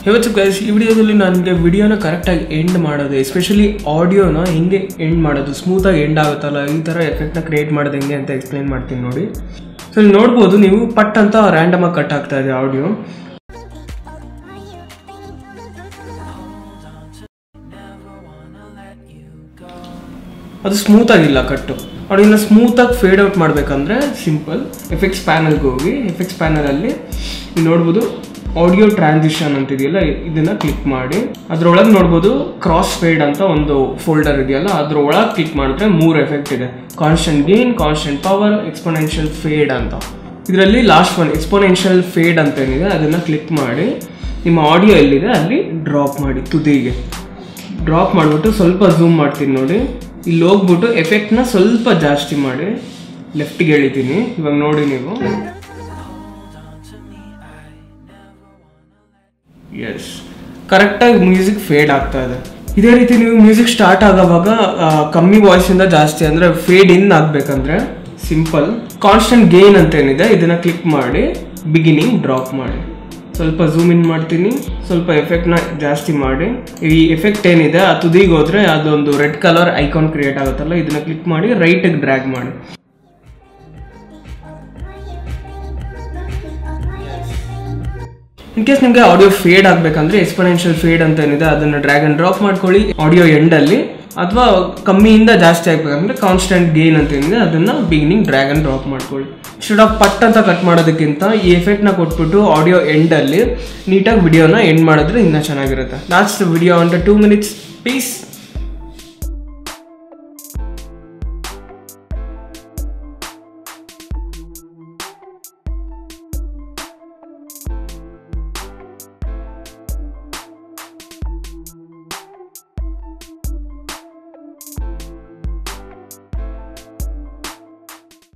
ಇವತ್ತು ಗೈಸ್ ಈ ವಿಡಿಯೋದಲ್ಲಿ ನನಗೆ ವಿಡಿಯೋನ ಕರೆಕ್ಟಾಗಿ ಎಂಡ್ ಮಾಡೋದು ಎಸ್ಪೆಷಲಿ ಆಡಿಯೋನ ಹೆಂಗೆ ಎಂಡ್ ಮಾಡೋದು ಸ್ಮೂತಾಗಿ ಎಂಡ್ ಆಗುತ್ತಲ್ಲ ಈ ಥರ ಎಫೆಕ್ಟ್ನ ಕ್ರಿಯೇಟ್ ಮಾಡೋದು ಹೆಂಗೆ ಅಂತ ಎಕ್ಸ್ಪ್ಲೈನ್ ಮಾಡ್ತೀನಿ ನೋಡಿ ಸೊ ಇಲ್ಲಿ ನೋಡ್ಬೋದು ನೀವು ಪಟ್ ಅಂತ ರ್ಯಾಂಡಮಾಗಿ ಕಟ್ ಆಗ್ತಾ ಇದೆ ಆಡಿಯೋ ಅದು ಸ್ಮೂತ್ ಆಗಿಲ್ಲ ಕಟ್ಟು ಅವ್ರನ್ನ ಸ್ಮೂತಾಗಿ ಫೇಡ್ ಔಟ್ ಮಾಡಬೇಕಂದ್ರೆ ಸಿಂಪಲ್ ಎಫೆಕ್ಟ್ಸ್ ಪ್ಯಾನಲ್ಗೆ ಹೋಗಿ ಎಫೆಕ್ಟ್ಸ್ ಪ್ಯಾನಲಲ್ಲಿ ನೋಡ್ಬೋದು ಆಡಿಯೋ ಟ್ರಾನ್ಸಿಷನ್ ಅಂತಿದೆಯಲ್ಲ ಇದನ್ನ ಕ್ಲಿಕ್ ಮಾಡಿ ಅದ್ರೊಳಗೆ ನೋಡ್ಬೋದು ಕ್ರಾಸ್ ಫೇಡ್ ಅಂತ ಒಂದು ಫೋಲ್ಡರ್ ಇದೆಯಲ್ಲ ಅದ್ರೊಳಗೆ ಕ್ಲಿಕ್ ಮಾಡಿದ್ರೆ ಮೂರು ಎಫೆಕ್ಟ್ ಇದೆ constant gain constant power exponential fade ಅಂತ ಇದರಲ್ಲಿ ಲಾಸ್ಟ್ ಒನ್ ಎಕ್ಸ್ಪೊನೆನ್ಷಿಯಲ್ ಫೇಡ್ ಅಂತ ಏನಿದೆ ಅದನ್ನು ಕ್ಲಿಕ್ ಮಾಡಿ ನಿಮ್ಮ ಆಡಿಯೋ ಎಲ್ಲಿದೆ ಅಲ್ಲಿ ಡ್ರಾಪ್ ಮಾಡಿ ತುದಿಗೆ ಡ್ರಾಪ್ ಮಾಡಿಬಿಟ್ಟು ಸ್ವಲ್ಪ ಝೂಮ್ ಮಾಡ್ತೀನಿ ನೋಡಿ ಇಲ್ಲಿ ಹೋಗ್ಬಿಟ್ಟು ಎಫೆಕ್ಟ್ನ ಸ್ವಲ್ಪ ಜಾಸ್ತಿ ಮಾಡಿ ಲೆಫ್ಟ್ಗೆ ಎಳಿತೀನಿ ಇವಾಗ ನೋಡಿ ನೀವು ಎಸ್ ಕರೆಕ್ಟಾಗಿ ಮ್ಯೂಸಿಕ್ ಫೇಡ್ ಆಗ್ತಾ ಇದೆ ಇದೇ ರೀತಿ ನೀವು ಮ್ಯೂಸಿಕ್ ಸ್ಟಾರ್ಟ್ ಆಗೋವಾಗ ಆ, ಕಮ್ಮಿ ವಾಯ್ಸಿಂದ ಜಾಸ್ತಿ ಅಂದರೆ ಫೇಡ್ ಇನ್ ಆಗಬೇಕಂದ್ರೆ ಸಿಂಪಲ್ ಕಾನ್ಸ್ಟೆಂಟ್ ಗೇನ್ ಅಂತ ಏನಿದೆ ಇದನ್ನ ಕ್ಲಿಕ್ ಮಾಡಿ ಬಿಗಿನಿಂಗ್ ಡ್ರಾಪ್ ಮಾಡಿ ಸ್ವಲ್ಪ ಝೂಮ್ ಇನ್ ಮಾಡ್ತೀನಿ ಸ್ವಲ್ಪ ಎಫೆಕ್ಟ್ನ ಜಾಸ್ತಿ ಮಾಡಿ ಈ ಎಫೆಕ್ಟ್ ಏನಿದೆ ಆ ತುದಿಗೆ ಹೋದ್ರೆ ಅದೊಂದು ರೆಡ್ ಕಲರ್ ಐಕಾನ್ ಕ್ರಿಯೇಟ್ ಆಗುತ್ತಲ್ಲ ಇದನ್ನ ಕ್ಲಿಕ್ ಮಾಡಿ ರೈಟಿಗೆ ಡ್ರ್ಯಾಗ್ ಮಾಡಿ ಇನ್ ಕೇಸ್ ನಿಮಗೆ ಆಡಿಯೋ ಫೇಡ್ ಆಗಬೇಕಂದ್ರೆ ಎಕ್ಸ್ಪೊನೆನ್ಷಿಯಲ್ ಫೇಡ್ ಅಂತ ಏನಿದೆ ಅದನ್ನು ಡ್ರ್ಯಾಗ್ ಅಂಡ್ ಡ್ರಾಪ್ ಮಾಡ್ಕೊಳ್ಳಿ ಆಡಿಯೋ ಎಂಡಲ್ಲಿ ಅಥವಾ ಕಮ್ಮಿಯಿಂದ ಜಾಸ್ತಿ ಆಗ್ಬೇಕಂದ್ರೆ ಕಾನ್ಸ್ಟೆಂಟ್ ಗೇನ್ ಅಂತ ಏನಿದೆ ಅದನ್ನ ಬಿಗಿನಿಂಗ್ ಡ್ರ್ಯಾಗ್ ಅಂಡ್ ಡ್ರಾಪ್ ಮಾಡ್ಕೊಳ್ಳಿ ಇನ್ಸ್ಟೆಡ್ ಆಫ್ ಪಟ್ ಅಂತ ಕಟ್ ಮಾಡೋದಕ್ಕಿಂತ ಈ ಎಫೆಕ್ಟ್ನ ಕೊಟ್ಬಿಟ್ಟು ಆಡಿಯೋ ಎಂಡಲ್ಲಿ ನೀಟಾಗಿ ವಿಡಿಯೋನ ಎಂಡ್ ಮಾಡಿದ್ರೆ ಇನ್ನೂ ಚೆನ್ನಾಗಿರುತ್ತೆ last video under two minutes piece